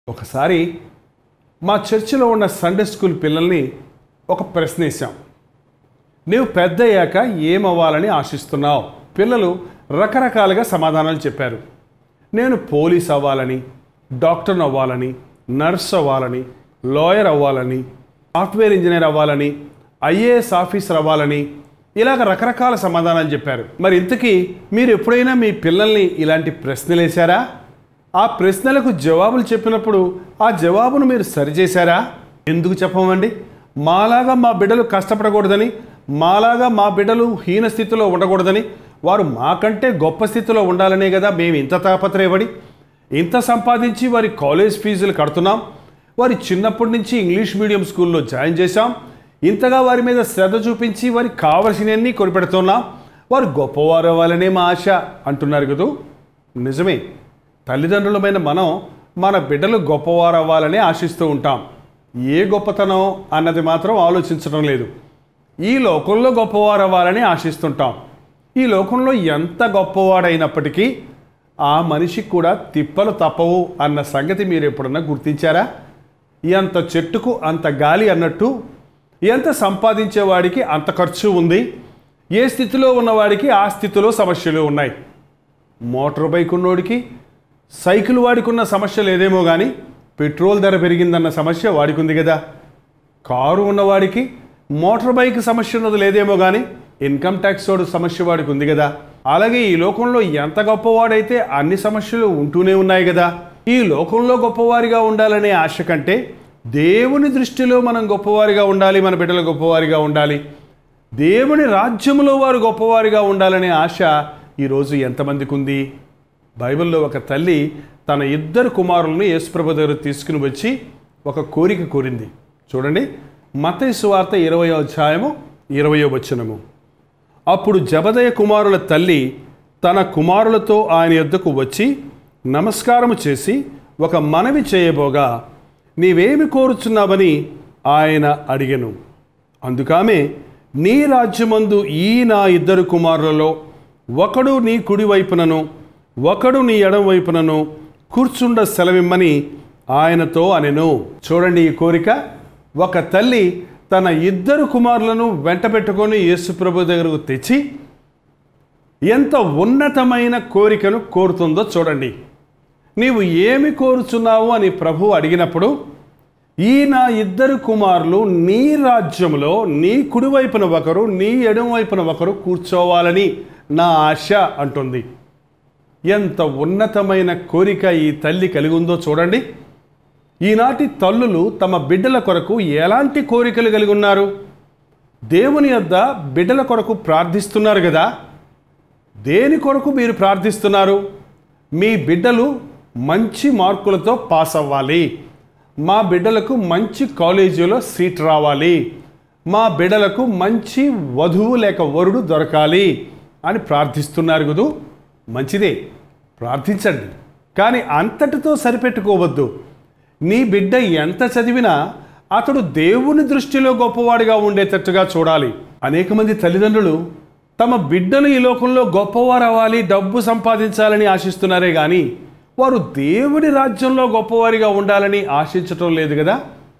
ఒకసారి మా చర్చిలో ఉన్న సండే స్కూల్ పిల్లల్ని ఒక ప్రశ్న వేశాం నీవు పెద్ద అయ్యాక ఏమవ్వాలని ఆశిస్తున్నావు పిల్లలు రకరకాలుగా సమాధానాలు చెప్పారు నేను పోలీస్ అవ్వాలని డాక్టర్ అవ్వాలని నర్స్ అవ్వాలని లాయర్ అవ్వాలని సాఫ్ట్వేర్ ఇంజనీర్ అవ్వాలని ఐఏఎస్ ఆఫీసర్ అవ్వాలని ఇలాగ రకరకాల సమాధానాలు చెప్పారు మరి ఇంతకీ మీరు ఎప్పుడైనా మీ పిల్లల్ని ఇలాంటి ప్రశ్నలు వేశారా ఆ ప్రశ్నలకు జవాబులు చెప్పినప్పుడు ఆ జవాబును మీరు సరిచేశారా ఎందుకు చెప్పమండి మాలాగా మా బిడ్డలు కష్టపడకూడదని మాలాగా మా బిడ్డలు హీన స్థితిలో ఉండకూడదని వారు మాకంటే గొప్ప స్థితిలో ఉండాలనే కదా మేము ఇంత తాపత్రయపడి ఇంత సంపాదించి వారి కాలేజ్ ఫీజులు కడుతున్నాం వారి చిన్నప్పటి నుంచి ఇంగ్లీష్ మీడియం స్కూల్లో జాయిన్ చేశాం ఇంతగా వారి మీద శ్రద్ధ చూపించి వారికి కావలసినవన్నీ కొనిపెడుతున్నాం వారు గొప్పవారు అవ్వాలనే మా ఆశ అంటున్నారు కదూ నిజమే తల్లిదండ్రులమైన మనం మన బిడ్డలు గొప్పవారు అవ్వాలని ఆశిస్తూ ఉంటాం ఏ గొప్పతనం అన్నది మాత్రం ఆలోచించడం లేదు ఈ లోకంలో గొప్పవారు అవ్వాలని ఆశిస్తుంటాం ఈ లోకంలో ఎంత గొప్పవాడైనప్పటికీ ఆ మనిషికి కూడా తిప్పలు తప్పవు అన్న సంగతి మీరు ఎప్పుడన్నా గుర్తించారా ఎంత చెట్టుకు అంత గాలి అన్నట్టు ఎంత సంపాదించేవాడికి అంత ఖర్చు ఉంది ఏ స్థితిలో ఉన్నవాడికి ఆ స్థితిలో సమస్యలు ఉన్నాయి మోటార్ బైక్ ఉన్నోడికి సైకిల్ వాడికున్న సమస్య లేదేమో కానీ పెట్రోల్ ధర పెరిగిందన్న సమస్య వాడికి ఉంది కదా కారు ఉన్నవాడికి మోటార్ బైక్ సమస్య ఉన్నది లేదేమో కానీ ఇన్కమ్ ట్యాక్స్ వాడు సమస్య వాడికి ఉంది కదా అలాగే ఈ లోకంలో ఎంత గొప్పవాడైతే అన్ని సమస్యలు ఉంటూనే ఉన్నాయి కదా ఈ లోకంలో గొప్పవారిగా ఉండాలనే ఆశ కంటే దేవుని దృష్టిలో మనం గొప్పవారిగా ఉండాలి మన బిడ్డలు గొప్పవారిగా ఉండాలి దేవుని రాజ్యంలో వారు గొప్పవారిగా ఉండాలనే ఆశ ఈరోజు ఎంతమందికి ఉంది బైబిల్లో ఒక తల్లి తన ఇద్దరు కుమారులను యేసుప్రభు దగ్గర తీసుకుని వచ్చి ఒక కోరిక కోరింది చూడండి మతయి సువార్త ఇరవై అధ్యాయము ఇరవయో వచనము అప్పుడు జబదయ కుమారుల తల్లి తన కుమారులతో ఆయన యొద్దకు వచ్చి నమస్కారము చేసి ఒక మనవి చేయబోగా నీవేమి కోరుచున్నావని ఆయన అడిగెను అందుకామె నీ రాజ్యమందు ఈ నా ఇద్దరు కుమారులలో ఒకడు నీ కుడి వైపునను ఒకడు నీ ఎడం వైపునను కూర్చుండ సెలవిమ్మని ఆయనతో అనెను చూడండి ఈ కోరిక ఒక తల్లి తన ఇద్దరు కుమారులను వెంట పెట్టుకొని యేసుప్రభు దగ్గరకు తెచ్చి ఎంత ఉన్నతమైన కోరికను కోరుతుందో చూడండి నీవు ఏమి కోరుచున్నావు అని ప్రభు అడిగినప్పుడు ఈ నా ఇద్దరు కుమారులు నీ రాజ్యంలో నీ కుడివైపున ఒకరు నీ ఎడమ వైపున ఒకరు కూర్చోవాలని నా ఆశ అంటుంది ఎంత ఉన్నతమైన కోరిక ఈ తల్లి కలిగి ఉందో చూడండి ఈనాటి తల్లులు తమ బిడ్డల కొరకు ఎలాంటి కోరికలు కలిగి ఉన్నారు దేవుని యొద్ద బిడ్డల కొరకు ప్రార్థిస్తున్నారు కదా దేని కొరకు మీరు ప్రార్థిస్తున్నారు మీ బిడ్డలు మంచి మార్కులతో పాస్ అవ్వాలి మా బిడ్డలకు మంచి కాలేజీలో సీట్ రావాలి మా బిడ్డలకు మంచి వధువు లేక వరుడు దొరకాలి అని ప్రార్థిస్తున్నారు కదూ మంచిదే ప్రార్థించండి కానీ అంతటితో సరిపెట్టుకోవద్దు నీ బిడ్డ ఎంత చదివినా అతడు దేవుని దృష్టిలో గొప్పవాడిగా ఉండేటట్టుగా చూడాలి అనేక మంది తల్లిదండ్రులు తమ బిడ్డను ఈ లోకంలో గొప్పవారు అవ్వాలి డబ్బు సంపాదించాలని ఆశిస్తున్నారే కానీ వారు దేవుని రాజ్యంలో గొప్పవారిగా ఉండాలని ఆశించటం లేదు కదా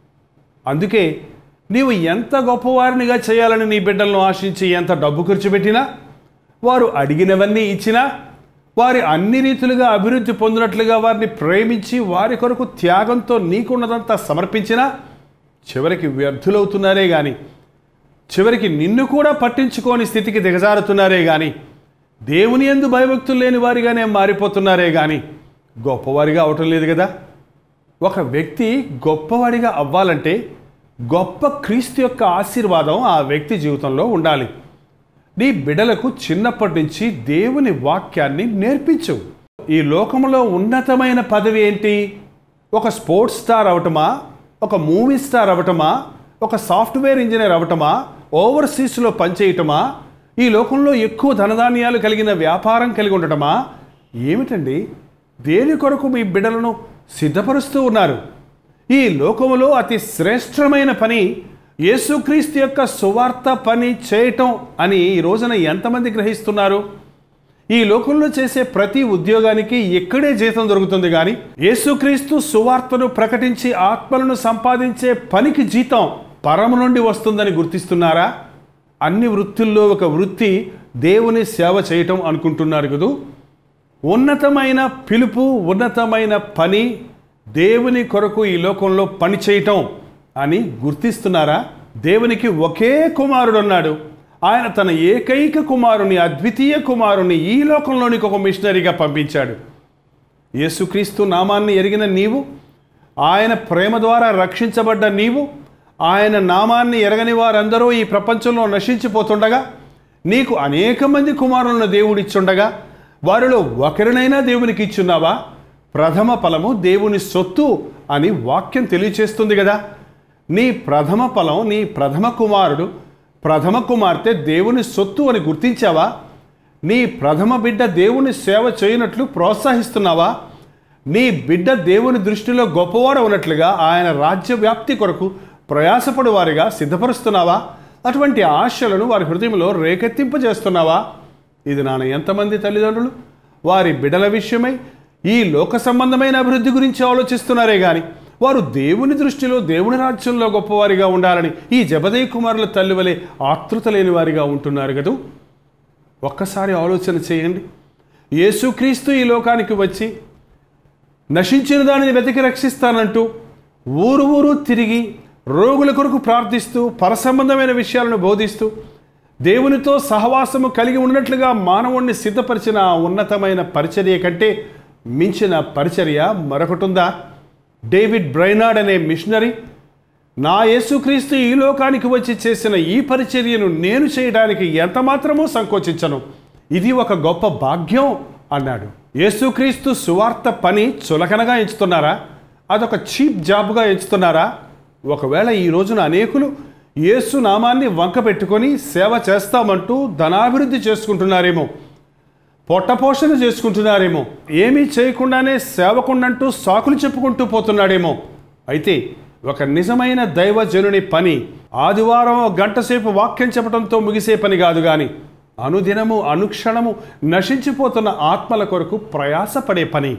అందుకే నీవు ఎంత గొప్పవారినిగా చేయాలని నీ బిడ్డలను ఆశించి ఎంత డబ్బు ఖర్చు పెట్టినా వారు అడిగినవన్నీ ఇచ్చినా వారి అన్ని రీతులుగా అభివృద్ధి పొందినట్లుగా వారిని ప్రేమించి వారి కొరకు త్యాగంతో నీకున్నదంతా సమర్పించినా చివరికి వ్యర్థులవుతున్నారే కానీ చివరికి నిన్ను కూడా పట్టించుకోని స్థితికి దిగజారుతున్నారే కానీ దేవుని ఎందు భయభక్తులు లేని వారిగానే మారిపోతున్నారే కానీ గొప్పవారిగా అవటం లేదు కదా ఒక వ్యక్తి గొప్పవాడిగా అవ్వాలంటే గొప్ప క్రీస్తు యొక్క ఆశీర్వాదం ఆ వ్యక్తి జీవితంలో ఉండాలి నీ బిడలకు చిన్నప్పటి నుంచి దేవుని వాక్యాన్ని నేర్పించు ఈ లోకంలో ఉన్నతమైన పదవి ఏంటి ఒక స్పోర్ట్స్ స్టార్ అవటమా ఒక మూవీ స్టార్ అవటమా ఒక సాఫ్ట్వేర్ ఇంజనీర్ అవటమా ఓవర్సీస్లో పనిచేయటమా ఈ లోకంలో ఎక్కువ ధనధాన్యాలు కలిగిన వ్యాపారం కలిగి ఉండటమా ఏమిటండి దేని కొరకు మీ బిడ్డలను సిద్ధపరుస్తూ ఉన్నారు ఈ లోకములో అతి శ్రేష్టమైన పని యేసుక్రీస్తు యొక్క సువార్త పని చేయటం అని ఈ రోజున ఎంతమంది గ్రహిస్తున్నారు ఈ లోకంలో చేసే ప్రతి ఉద్యోగానికి ఇక్కడే జీతం దొరుకుతుంది కానీ యేసుక్రీస్తు సువార్తను ప్రకటించి ఆత్మలను సంపాదించే పనికి జీతం పరము నుండి వస్తుందని గుర్తిస్తున్నారా అన్ని వృత్తుల్లో ఒక వృత్తి దేవుని సేవ చేయటం అనుకుంటున్నారు కదూ ఉన్నతమైన పిలుపు ఉన్నతమైన పని దేవుని కొరకు ఈ లోకంలో పని చేయటం అని గుర్తిస్తున్నారా దేవునికి ఒకే కుమారుడు ఉన్నాడు ఆయన తన ఏకైక కుమారుని అద్వితీయ కుమారుని ఈ లోకంలోనికి ఒక మిషనరీగా పంపించాడు యేసుక్రీస్తు నామాన్ని ఎరిగిన నీవు ఆయన ప్రేమ ద్వారా రక్షించబడ్డ నీవు ఆయన నామాన్ని ఎరగని వారందరూ ఈ ప్రపంచంలో నశించిపోతుండగా నీకు అనేక మంది కుమారులను దేవుడిచ్చుండగా వారిలో ఒకరినైనా దేవునికి ఇచ్చున్నావా ప్రథమ ఫలము దేవుని సొత్తు అని వాక్యం తెలియచేస్తుంది కదా నీ ప్రథమ ఫలం నీ ప్రథమ కుమారుడు ప్రథమ కుమార్తె దేవుని సొత్తు అని గుర్తించావా నీ ప్రథమ బిడ్డ దేవుని సేవ చేయనట్లు ప్రోత్సహిస్తున్నావా నీ బిడ్డ దేవుని దృష్టిలో గొప్పవాడు ఉన్నట్లుగా ఆయన రాజ్య వ్యాప్తి కొరకు ప్రయాసపడు వారిగా సిద్ధపరుస్తున్నావా అటువంటి ఆశలను వారి హృదయంలో రేకెత్తింపజేస్తున్నావా ఇది నాన్న ఎంతమంది తల్లిదండ్రులు వారి బిడ్డల విషయమై ఈ లోక సంబంధమైన అభివృద్ధి గురించి ఆలోచిస్తున్నారే కానీ వారు దేవుని దృష్టిలో దేవుని రాజ్యంలో గొప్పవారిగా ఉండాలని ఈ జబదయ్య కుమారుల తల్లి వలె ఆతృత లేని వారిగా ఉంటున్నారు కదూ ఒక్కసారి ఆలోచన చేయండి యేసుక్రీస్తు ఈ లోకానికి వచ్చి నశించిన దానిని వెతికి రక్షిస్తానంటూ ఊరు ఊరు తిరిగి రోగుల కొరకు ప్రార్థిస్తూ పరసంబంధమైన విషయాలను బోధిస్తూ దేవునితో సహవాసము కలిగి ఉన్నట్లుగా మానవుణ్ణి సిద్ధపరిచిన ఆ ఉన్నతమైన పరిచర్య కంటే మించిన పరిచర్య మరొకటుందా డేవిడ్ బ్రైనాడ్ అనే మిషనరీ నా యేసుక్రీస్తు ఈ లోకానికి వచ్చి చేసిన ఈ పరిచర్యను నేను చేయడానికి ఎంత మాత్రమూ సంకోచించను ఇది ఒక గొప్ప భాగ్యం అన్నాడు యేసుక్రీస్తు సువార్త పని చులకనగా ఎంచుతున్నారా అదొక చీప్ జాబ్గా ఎంచుతున్నారా ఒకవేళ ఈ రోజున అనేకులు యేసు నామాన్ని వంక పెట్టుకొని సేవ చేస్తామంటూ ధనాభివృద్ధి చేసుకుంటున్నారేమో పొట్టపోషణ చేసుకుంటున్నారేమో ఏమీ చేయకుండానే సేవకుండంటూ సాకులు చెప్పుకుంటూ పోతున్నాడేమో అయితే ఒక నిజమైన దైవజనుని పని ఆదివారం ఒక గంట సేపు వాక్యం చెప్పడంతో ముగిసే పని కాదు కానీ అనుదినము అనుక్షణము నశించిపోతున్న ఆత్మల కొరకు ప్రయాసపడే పని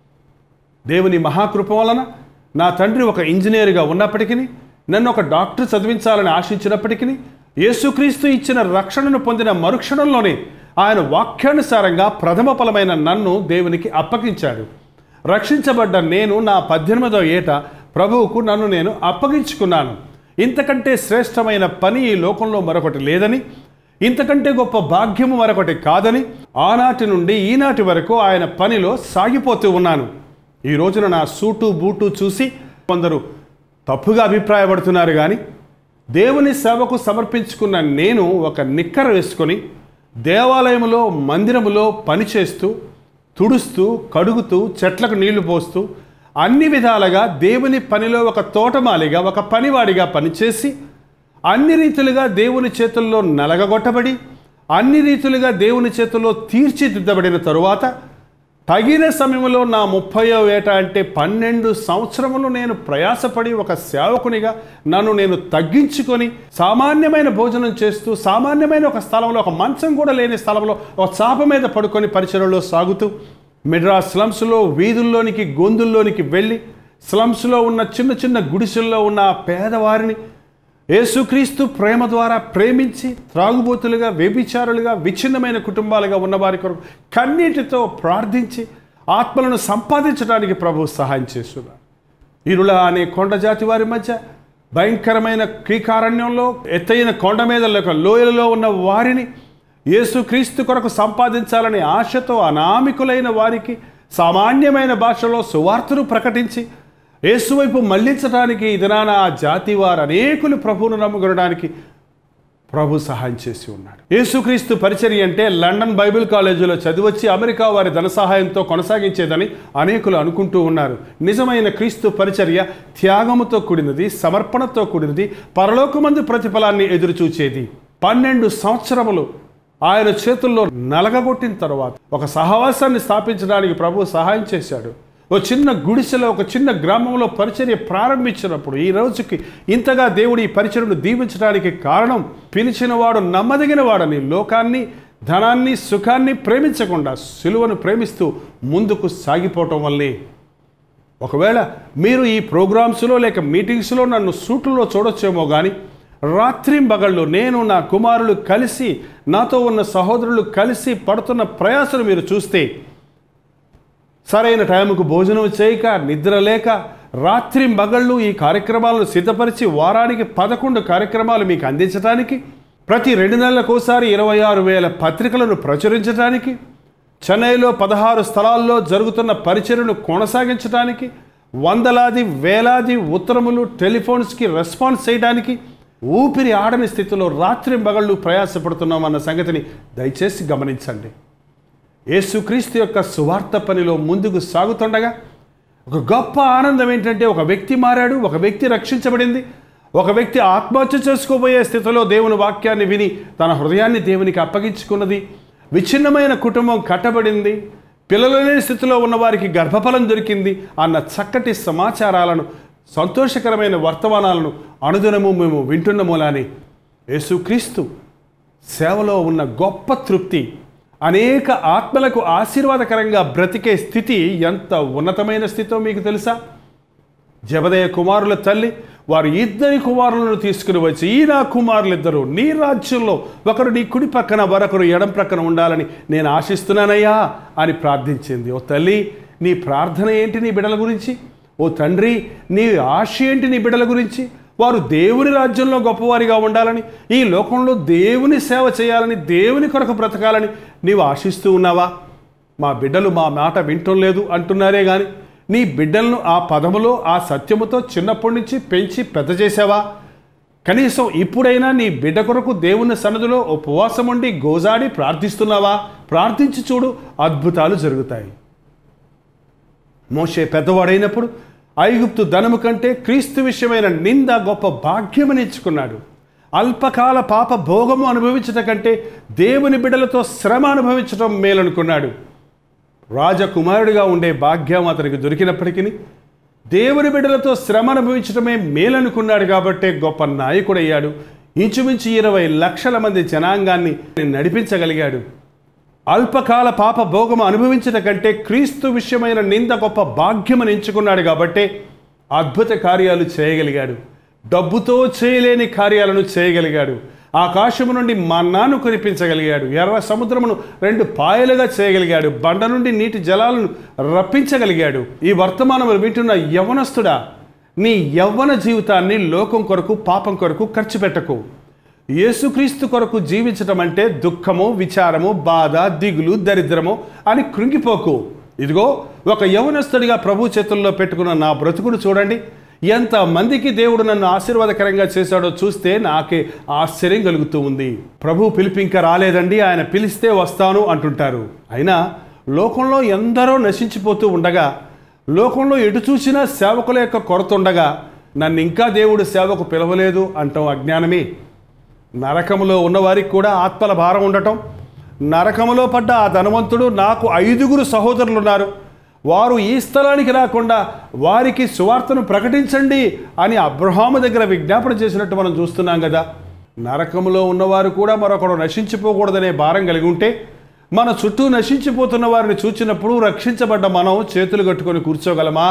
దేవుని మహాకృప వలన నా తండ్రి ఒక ఇంజనీర్గా ఉన్నప్పటికీ నన్ను ఒక డాక్టర్ చదివించాలని ఆశించినప్పటికీ యేసుక్రీస్తు ఇచ్చిన రక్షణను పొందిన మరుక్షణంలోనే ఆయన వాక్యానుసారంగా ప్రథమ ఫలమైన నన్ను దేవునికి అప్పగించాడు రక్షించబడ్డ నేను నా పద్దెనిమిదో ఏట ప్రభువుకు నన్ను నేను అప్పగించుకున్నాను ఇంతకంటే శ్రేష్టమైన పని ఈ లోకంలో మరొకటి లేదని ఇంతకంటే గొప్ప భాగ్యము మరొకటి కాదని ఆనాటి నుండి ఈనాటి వరకు ఆయన పనిలో సాగిపోతూ ఉన్నాను ఈ రోజున నా సూటు బూటు చూసి కొందరు తప్పుగా అభిప్రాయపడుతున్నారు కానీ దేవుని సేవకు సమర్పించుకున్న నేను ఒక నిక్కర వేసుకొని దేవాలయములో మందిరములో పనిచేస్తూ తుడుస్తూ కడుగుతూ చెట్లకు నీళ్లు పోస్తూ అన్ని విధాలుగా దేవుని పనిలో ఒక తోటమాలిగా ఒక పనివాడిగా పనిచేసి అన్ని రీతులుగా దేవుని చేతుల్లో నలగగొట్టబడి అన్ని రీతులుగా దేవుని చేతుల్లో తీర్చిదిద్దబడిన తరువాత తగిన సమయంలో నా ముప్పయో ఏట అంటే పన్నెండు సంవత్సరములు నేను ప్రయాసపడి ఒక సేవకునిగా నన్ను నేను తగ్గించుకొని సామాన్యమైన భోజనం చేస్తూ సామాన్యమైన ఒక స్థలంలో ఒక మంచం కూడా లేని స్థలంలో ఒక చాప మీద పడుకొని పరిచయలో సాగుతూ మిడ్రాస్ స్లమ్స్లో వీధుల్లోనికి గొంతుల్లోనికి వెళ్ళి స్లమ్స్లో ఉన్న చిన్న చిన్న గుడిసెల్లో ఉన్న ఆ పేదవారిని యేసుక్రీస్తు ప్రేమ ద్వారా ప్రేమించి త్రాగుబోతులుగా వ్యభిచారులుగా విచ్ఛిన్నమైన కుటుంబాలుగా ఉన్నవారి కొరకు కన్నీటితో ప్రార్థించి ఆత్మలను సంపాదించడానికి ప్రభు సహాయం చేస్తున్నారు ఇరుల అనే కొండ జాతి వారి మధ్య భయంకరమైన కీకారణ్యంలో ఎత్తైన కొండ మీద లేక లోయలలో ఉన్న వారిని యేసుక్రీస్తు కొరకు సంపాదించాలనే ఆశతో అనామికులైన వారికి సామాన్యమైన భాషలో సువార్తను ప్రకటించి యేసువైపు మళ్లించడానికి ఈ దినాన ఆ జాతి వారు అనేకులు ప్రభువును నమ్ముకొనడానికి ప్రభు సహాయం చేసి ఉన్నాడు యేసుక్రీస్తు పరిచర్య అంటే లండన్ బైబిల్ కాలేజీలో చదివచ్చి అమెరికా వారి ధన సహాయంతో కొనసాగించేదని అనేకులు అనుకుంటూ ఉన్నారు నిజమైన క్రీస్తు పరిచర్య త్యాగముతో కూడినది సమర్పణతో కూడినది పరలోకమందు ప్రతిఫలాన్ని ఎదురుచూచేది పన్నెండు సంవత్సరములు ఆయన చేతుల్లో నలగగొట్టిన తర్వాత ఒక సహవాసాన్ని స్థాపించడానికి ప్రభు సహాయం చేశాడు ఓ చిన్న గుడిసెలో ఒక చిన్న గ్రామంలో పరిచర్య ప్రారంభించినప్పుడు ఈ రోజుకి ఇంతగా దేవుడు ఈ పరిచర్యను దీవించడానికి కారణం పిలిచిన వాడు నమ్మదగిన వాడని లోకాన్ని ధనాన్ని సుఖాన్ని ప్రేమించకుండా సిలువను ప్రేమిస్తూ ముందుకు సాగిపోవటం వల్లే ఒకవేళ మీరు ఈ ప్రోగ్రామ్స్లో లేక మీటింగ్స్లో నన్ను సూట్లలో చూడొచ్చేమో కానీ రాత్రింబగళ్ళు నేను నా కుమారులు కలిసి నాతో ఉన్న సహోదరులు కలిసి పడుతున్న ప్రయాసను మీరు చూస్తే సరైన టైంకు భోజనం చేయక నిద్ర లేక రాత్రి మగళ్ళు ఈ కార్యక్రమాలను సిద్ధపరిచి వారానికి పదకొండు కార్యక్రమాలు మీకు అందించడానికి ప్రతి రెండు నెలలకోసారి ఇరవై ఆరు వేల పత్రికలను ప్రచురించడానికి చెన్నైలో పదహారు స్థలాల్లో జరుగుతున్న పరిచయను కొనసాగించడానికి వందలాది వేలాది ఉత్తరములు టెలిఫోన్స్కి రెస్పాన్స్ చేయడానికి ఊపిరి ఆడని స్థితిలో రాత్రి మగళ్ళు ప్రయాసపడుతున్నామన్న సంగతిని దయచేసి గమనించండి యేసుక్రీస్తు యొక్క సువార్త పనిలో ముందుకు సాగుతుండగా ఒక గొప్ప ఆనందం ఏంటంటే ఒక వ్యక్తి మారాడు ఒక వ్యక్తి రక్షించబడింది ఒక వ్యక్తి ఆత్మహత్య చేసుకోబోయే స్థితిలో దేవుని వాక్యాన్ని విని తన హృదయాన్ని దేవునికి అప్పగించుకున్నది విచ్ఛిన్నమైన కుటుంబం కట్టబడింది పిల్లలు లేని స్థితిలో ఉన్న వారికి గర్భఫలం దొరికింది అన్న చక్కటి సమాచారాలను సంతోషకరమైన వర్తమానాలను అనుదినము మేము వింటున్న మూలానే యేసుక్రీస్తు సేవలో ఉన్న గొప్ప తృప్తి అనేక ఆత్మలకు ఆశీర్వాదకరంగా బ్రతికే స్థితి ఎంత ఉన్నతమైన స్థితో మీకు తెలుసా జబదయ కుమారుల తల్లి వారు ఇద్దరి కుమారులను తీసుకుని వచ్చి ఈ నా కుమారులిద్దరూ నీ రాజ్యంలో ఒకరు నీ కుడి పక్కన మరొకరు ఎడం ప్రక్కన ఉండాలని నేను ఆశిస్తున్నానయ్యా అని ప్రార్థించింది ఓ తల్లి నీ ప్రార్థన ఏంటి నీ బిడ్డల గురించి ఓ తండ్రి నీ ఆశ ఏంటి నీ బిడ్డల గురించి వారు దేవుని రాజ్యంలో గొప్పవారిగా ఉండాలని ఈ లోకంలో దేవుని సేవ చేయాలని దేవుని కొరకు బ్రతకాలని నీవు ఆశిస్తూ ఉన్నావా మా బిడ్డలు మా మాట వింటం లేదు అంటున్నారే కానీ నీ బిడ్డలను ఆ పదములో ఆ సత్యముతో చిన్నప్పటి నుంచి పెంచి పెద్ద చేసావా కనీసం ఇప్పుడైనా నీ బిడ్డ కొరకు దేవుని సన్నదిలో ఉపవాసం ఉండి గోజాడి ప్రార్థిస్తున్నావా ప్రార్థించి చూడు అద్భుతాలు జరుగుతాయి మోషే పెద్దవాడైనప్పుడు ఐగుప్తు ధనము కంటే క్రీస్తు విషయమైన నింద గొప్ప భాగ్యమని ఇచ్చుకున్నాడు అల్పకాల పాప భోగము అనుభవించటం కంటే దేవుని బిడ్డలతో శ్రమ అనుభవించటం మేలనుకున్నాడు రాజకుమారుడిగా ఉండే భాగ్యం అతనికి దొరికినప్పటికీ దేవుని బిడ్డలతో శ్రమ అనుభవించడమే మేలనుకున్నాడు కాబట్టే గొప్ప నాయకుడయ్యాడు ఇంచుమించు ఇరవై లక్షల మంది జనాంగాన్ని నడిపించగలిగాడు అల్పకాల పాప భోగము అనుభవించట కంటే క్రీస్తు విషయమైన నింద గొప్ప భాగ్యమని ఎంచుకున్నాడు కాబట్టే అద్భుత కార్యాలు చేయగలిగాడు డబ్బుతో చేయలేని కార్యాలను చేయగలిగాడు ఆకాశము నుండి మన్నాను కురిపించగలిగాడు ఎర్ర సముద్రమును రెండు పాయలుగా చేయగలిగాడు బండ నుండి నీటి జలాలను రప్పించగలిగాడు ఈ వర్తమానములు వింటున్న యవనస్తుడా నీ యవ్వన జీవితాన్ని లోకం కొరకు పాపం కొరకు ఖర్చు పెట్టకు యేసుక్రీస్తు కొరకు జీవించటం అంటే దుఃఖము విచారము బాధ దిగులు దరిద్రము అని కృంగిపోకు ఇదిగో ఒక యవనస్తుడిగా ప్రభు చేతుల్లో పెట్టుకున్న నా బ్రతుకును చూడండి ఎంత మందికి దేవుడు నన్ను ఆశీర్వాదకరంగా చేశాడో చూస్తే నాకే ఆశ్చర్యం కలుగుతూ ఉంది ప్రభు పిలిపి ఇంకా రాలేదండి ఆయన పిలిస్తే వస్తాను అంటుంటారు అయినా లోకంలో ఎందరో నశించిపోతూ ఉండగా లోకంలో ఎటు చూసినా సేవకుల యొక్క కొరత ఉండగా నన్ను ఇంకా దేవుడు సేవకు పిలవలేదు అంటాం అజ్ఞానమే నరకములో ఉన్నవారికి కూడా ఆత్మల భారం ఉండటం నరకములో పడ్డ ఆ ధనవంతుడు నాకు ఐదుగురు సహోదరులు ఉన్నారు వారు ఈ స్థలానికి రాకుండా వారికి సువార్తను ప్రకటించండి అని అబ్రహాము దగ్గర విజ్ఞాపన చేసినట్టు మనం చూస్తున్నాం కదా నరకములో ఉన్నవారు కూడా మరొకడు నశించిపోకూడదనే భారం కలిగి ఉంటే మన చుట్టూ నశించిపోతున్న వారిని చూచినప్పుడు రక్షించబడ్డ మనం చేతులు కట్టుకొని కూర్చోగలమా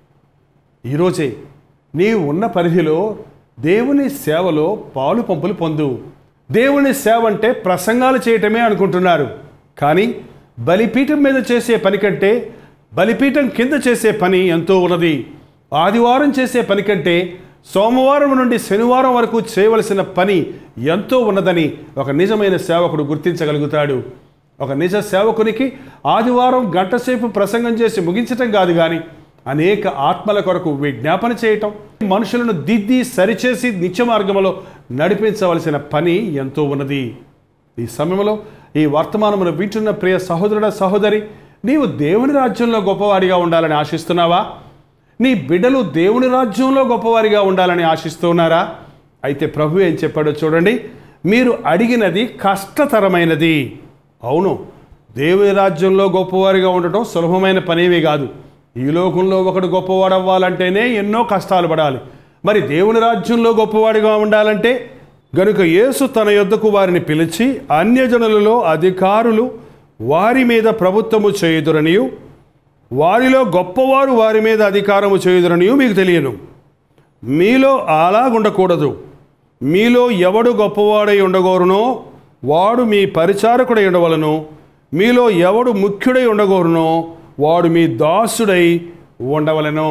ఈరోజే నీవు ఉన్న పరిధిలో దేవుని సేవలో పాలు పంపులు పొందు దేవుని సేవ అంటే ప్రసంగాలు చేయటమే అనుకుంటున్నారు కానీ బలిపీఠం మీద చేసే పని కంటే బలిపీఠం కింద చేసే పని ఎంతో ఉన్నది ఆదివారం చేసే పని కంటే సోమవారం నుండి శనివారం వరకు చేయవలసిన పని ఎంతో ఉన్నదని ఒక నిజమైన సేవకుడు గుర్తించగలుగుతాడు ఒక నిజ సేవకునికి ఆదివారం గంటసేపు ప్రసంగం చేసి ముగించటం కాదు కానీ అనేక ఆత్మల కొరకు విజ్ఞాపన చేయటం మనుషులను దిద్ది సరిచేసి నిత్య మార్గంలో నడిపించవలసిన పని ఎంతో ఉన్నది ఈ సమయంలో ఈ వర్తమానమును వింటున్న ప్రియ సహోదరుడ సహోదరి నీవు దేవుని రాజ్యంలో గొప్పవాడిగా ఉండాలని ఆశిస్తున్నావా నీ బిడ్డలు దేవుని రాజ్యంలో గొప్పవారిగా ఉండాలని ఆశిస్తున్నారా అయితే ప్రభు ఏం చెప్పాడో చూడండి మీరు అడిగినది కష్టతరమైనది అవును దేవుని రాజ్యంలో గొప్పవారిగా ఉండటం సులభమైన పనేమీ కాదు ఈ లోకంలో ఒకడు గొప్పవాడు అవ్వాలంటేనే ఎన్నో కష్టాలు పడాలి మరి దేవుని రాజ్యంలో గొప్పవాడిగా ఉండాలంటే గనుక యేసు తన యొద్దకు వారిని పిలిచి అన్యజనులలో అధికారులు వారి మీద ప్రభుత్వము చేయుదురనియు వారిలో గొప్పవారు వారి మీద అధికారము చేయుదురనియు మీకు తెలియను మీలో అలాగుండకూడదు మీలో ఎవడు గొప్పవాడై ఉండగోరునో వాడు మీ పరిచారకుడై ఉండవలను మీలో ఎవడు ముఖ్యుడై ఉండగోరునో వాడు మీ దాసుడై ఉండవలను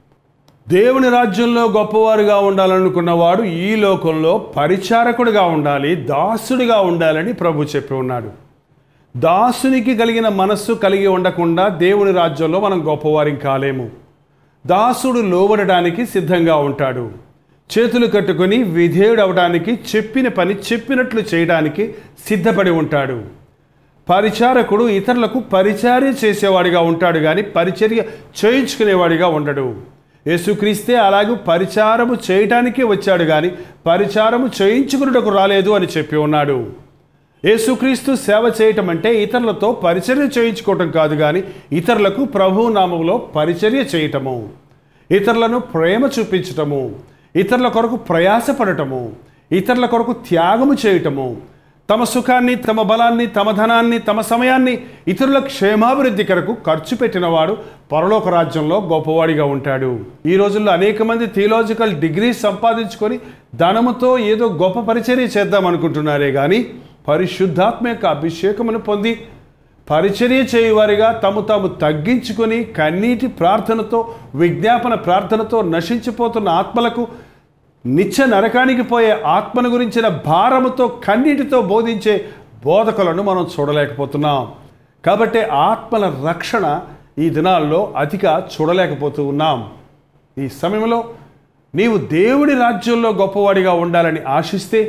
దేవుని రాజ్యంలో గొప్పవారుగా ఉండాలనుకున్నవాడు ఈ లోకంలో పరిచారకుడిగా ఉండాలి దాసుడిగా ఉండాలని ప్రభు చెప్పి ఉన్నాడు దాసునికి కలిగిన మనస్సు కలిగి ఉండకుండా దేవుని రాజ్యంలో మనం గొప్పవారిం కాలేము దాసుడు లోబడడానికి సిద్ధంగా ఉంటాడు చేతులు కట్టుకొని విధేయుడు అవడానికి చెప్పిన పని చెప్పినట్లు చేయడానికి సిద్ధపడి ఉంటాడు పరిచారకుడు ఇతరులకు పరిచర్య చేసేవాడిగా ఉంటాడు కానీ పరిచర్య చేయించుకునేవాడిగా ఉండడు యేసుక్రీస్తే అలాగే పరిచారము చేయటానికే వచ్చాడు కానీ పరిచారము చేయించుకున్నటకు రాలేదు అని చెప్పి ఉన్నాడు యేసుక్రీస్తు సేవ చేయటం అంటే ఇతరులతో పరిచర్య చేయించుకోవటం కాదు కానీ ఇతరులకు ప్రభు నామంలో పరిచర్య చేయటము ఇతరులను ప్రేమ చూపించటము ఇతరుల కొరకు ప్రయాసపడటము ఇతరుల కొరకు త్యాగము చేయటము తమ సుఖాన్ని తమ బలాన్ని తమ ధనాన్ని తమ సమయాన్ని ఇతరుల క్షేమాభివృద్ధి కొరకు ఖర్చు పెట్టినవాడు పరలోక రాజ్యంలో గొప్పవాడిగా ఉంటాడు ఈ రోజుల్లో అనేక మంది థియలాజికల్ డిగ్రీ సంపాదించుకొని ధనముతో ఏదో గొప్ప పరిచర్య చేద్దాం అనుకుంటున్నారే కానీ పరిశుద్ధాత్మ యొక్క అభిషేకమును పొంది పరిచర్య చేయువారిగా తము తాము తగ్గించుకొని కన్నీటి ప్రార్థనతో విజ్ఞాపన ప్రార్థనతో నశించిపోతున్న ఆత్మలకు నిత్య నరకానికి పోయే ఆత్మను గురించిన భారముతో కన్నీటితో బోధించే బోధకులను మనం చూడలేకపోతున్నాం కాబట్టి ఆత్మల రక్షణ ఈ దినాల్లో అతిగా చూడలేకపోతూ ఉన్నాం ఈ సమయంలో నీవు దేవుడి రాజ్యంలో గొప్పవాడిగా ఉండాలని ఆశిస్తే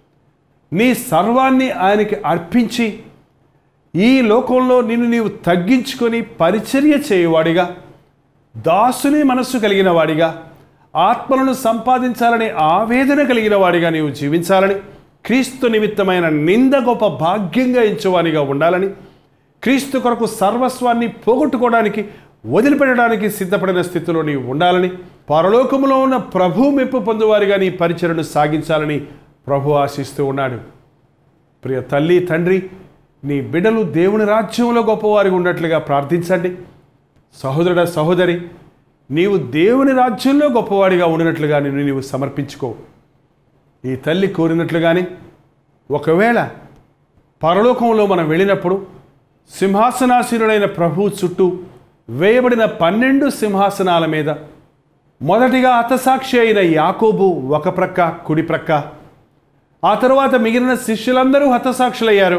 నీ సర్వాన్ని ఆయనకి అర్పించి ఈ లోకంలో నిన్ను నీవు తగ్గించుకొని పరిచర్య చేయువాడిగా దాసుని మనస్సు కలిగిన వాడిగా ఆత్మలను సంపాదించాలనే ఆవేదన కలిగిన వాడిగా నీవు జీవించాలని క్రీస్తు నిమిత్తమైన నింద గొప్ప భాగ్యంగా ఎంచువానిగా ఉండాలని క్రీస్తు కొరకు సర్వస్వాన్ని పోగొట్టుకోవడానికి వదిలిపెట్టడానికి సిద్ధపడిన స్థితిలో నీవు ఉండాలని పరలోకములో ఉన్న ప్రభు మెప్పు పొందువారిగా నీ పరిచయను సాగించాలని ప్రభు ఆశిస్తూ ఉన్నాడు ప్రియ తల్లి తండ్రి నీ బిడ్డలు దేవుని రాజ్యంలో గొప్పవారిగా ఉన్నట్లుగా ప్రార్థించండి సహోదరుడ సహోదరి నీవు దేవుని రాజ్యంలో గొప్పవాడిగా ఉండినట్లుగా నిన్ను నీవు సమర్పించుకో ఈ తల్లి కోరినట్లుగానే ఒకవేళ పరలోకంలో మనం వెళ్ళినప్పుడు సింహాసనాసీనుడైన ప్రభువు చుట్టూ వేయబడిన పన్నెండు సింహాసనాల మీద మొదటిగా హతసాక్షి అయిన యాకోబు ఒక ప్రక్క కుడి ప్రక్క ఆ తరువాత మిగిలిన శిష్యులందరూ హతసాక్షులయ్యారు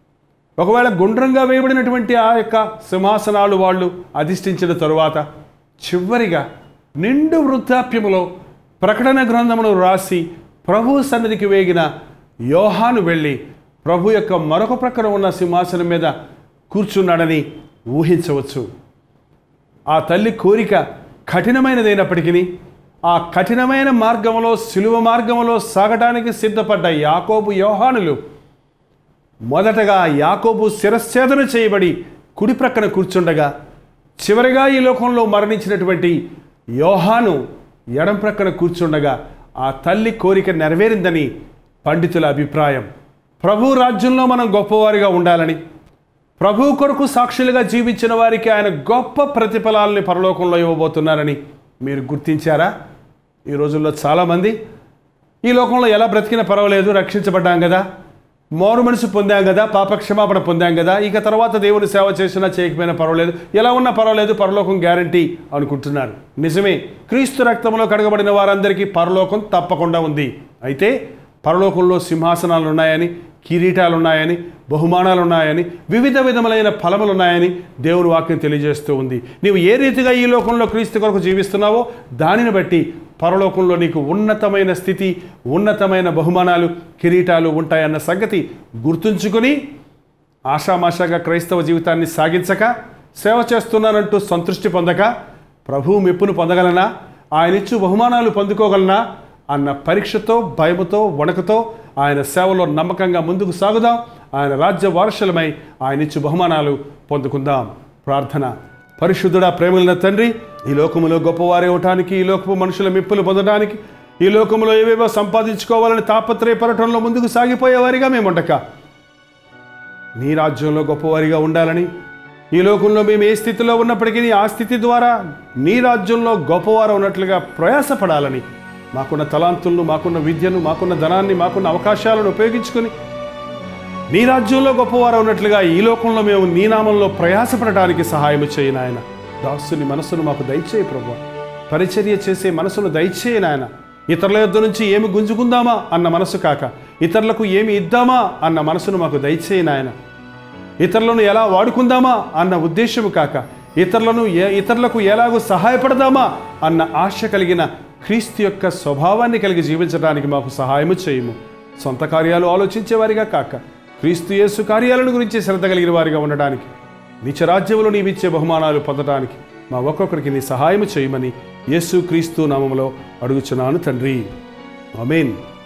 ఒకవేళ గుండ్రంగా వేయబడినటువంటి ఆ యొక్క సింహాసనాలు వాళ్ళు అధిష్ఠించిన తరువాత చివరిగా నిండు వృద్ధాప్యములో ప్రకటన గ్రంథమును రాసి ప్రభు సన్నిధికి వేగిన యోహాను వెళ్ళి ప్రభు యొక్క మరొక ప్రక్కన ఉన్న సింహాసనం మీద కూర్చున్నాడని ఊహించవచ్చు ఆ తల్లి కోరిక కఠినమైనదైనప్పటికీ ఆ కఠినమైన మార్గంలో సిలువ మార్గంలో సాగటానికి సిద్ధపడ్డ యాకోబు యోహానులు మొదటగా యాకోబు శిరశ్ఛేదన చేయబడి కుడి ప్రక్కన కూర్చుండగా చివరిగా ఈ లోకంలో మరణించినటువంటి యోహాను ఎడం ప్రక్కన కూర్చుండగా ఆ తల్లి కోరిక నెరవేరిందని పండితుల అభిప్రాయం ప్రభు రాజ్యంలో మనం గొప్పవారిగా ఉండాలని ప్రభు కొరకు సాక్షులుగా జీవించిన వారికి ఆయన గొప్ప ప్రతిఫలాలని పరలోకంలో ఇవ్వబోతున్నారని మీరు గుర్తించారా ఈ రోజుల్లో చాలామంది ఈ లోకంలో ఎలా బ్రతికినా పర్వాలేదు రక్షించబడ్డాం కదా మోరు మనసు పొందాం కదా పాప క్షమాపణ పొందాం కదా ఇక తర్వాత దేవుని సేవ చేసినా చేయకపోయినా పర్వాలేదు ఎలా ఉన్నా పర్వాలేదు పరలోకం గ్యారంటీ అనుకుంటున్నారు నిజమే క్రీస్తు రక్తంలో కడగబడిన వారందరికీ పరలోకం తప్పకుండా ఉంది అయితే పరలోకంలో సింహాసనాలు ఉన్నాయని కిరీటాలు ఉన్నాయని బహుమానాలు ఉన్నాయని వివిధ విధములైన ఫలములు ఉన్నాయని దేవుని వాక్యం తెలియజేస్తూ ఉంది నీవు ఏ రీతిగా ఈ లోకంలో క్రీస్తు కొరకు జీవిస్తున్నావో దానిని బట్టి పరలోకంలో నీకు ఉన్నతమైన స్థితి ఉన్నతమైన బహుమానాలు కిరీటాలు ఉంటాయన్న సంగతి గుర్తుంచుకొని ఆషామాషాగా క్రైస్తవ జీవితాన్ని సాగించక సేవ చేస్తున్నానంటూ సంతృష్టి పొందక ప్రభువు మెప్పును పొందగలనా ఆయనిచ్చు బహుమానాలు పొందుకోగలనా అన్న పరీక్షతో భయముతో వణకుతో ఆయన సేవలో నమ్మకంగా ముందుకు సాగుదాం ఆయన రాజ్య వారసులమై ఆయన ఇచ్చు బహుమానాలు పొందుకుందాం ప్రార్థన పరిశుద్ధుడా ప్రేమల తండ్రి ఈ లోకములో గొప్పవారే అవటానికి ఈ లోకపు మనుషుల మెప్పులు పొందడానికి ఈ లోకంలో ఏవేవో సంపాదించుకోవాలని తాపత్రయపడటంలో ముందుకు సాగిపోయేవారిగా మేము ఉండక నీ రాజ్యంలో గొప్పవారిగా ఉండాలని ఈ లోకంలో మేము ఏ స్థితిలో ఉన్నప్పటికీ ఆ స్థితి ద్వారా నీ రాజ్యంలో గొప్పవారు ఉన్నట్లుగా ప్రయాసపడాలని మాకున్న తలాంతులను మాకున్న విద్యను మాకున్న ధనాన్ని మాకున్న అవకాశాలను ఉపయోగించుకొని నీ రాజ్యంలో గొప్పవారు ఉన్నట్లుగా ఈ లోకంలో మేము నీ నామంలో ప్రయాసపడటానికి సహాయం చేయి నాయన దాసుని మనసును మాకు దయచేయి ప్రభు పరిచర్య చేసే మనసును దయచేయి నాయన ఇతరుల యొద్ద నుంచి ఏమి గుంజుకుందామా అన్న మనసు కాక ఇతరులకు ఏమి ఇద్దామా అన్న మనసును మాకు దయచేయి నాయన ఇతరులను ఎలా వాడుకుందామా అన్న ఉద్దేశము కాక ఇతరులను ఏ ఇతరులకు ఎలాగో సహాయపడదామా అన్న ఆశ కలిగిన క్రీస్తు యొక్క స్వభావాన్ని కలిగి జీవించడానికి మాకు సహాయము చేయము సొంత కార్యాలు ఆలోచించేవారిగా కాక క్రీస్తు యేసు కార్యాలను గురించి శ్రద్ధ కలిగిన వారిగా ఉండడానికి నిత్యరాజ్యములు నీవిచ్చే బహుమానాలు పొందడానికి మా ఒక్కొక్కరికి నీ సహాయము చేయమని యేసు క్రీస్తు నామములో అడుగుచున్నాను తండ్రి ఆమేన్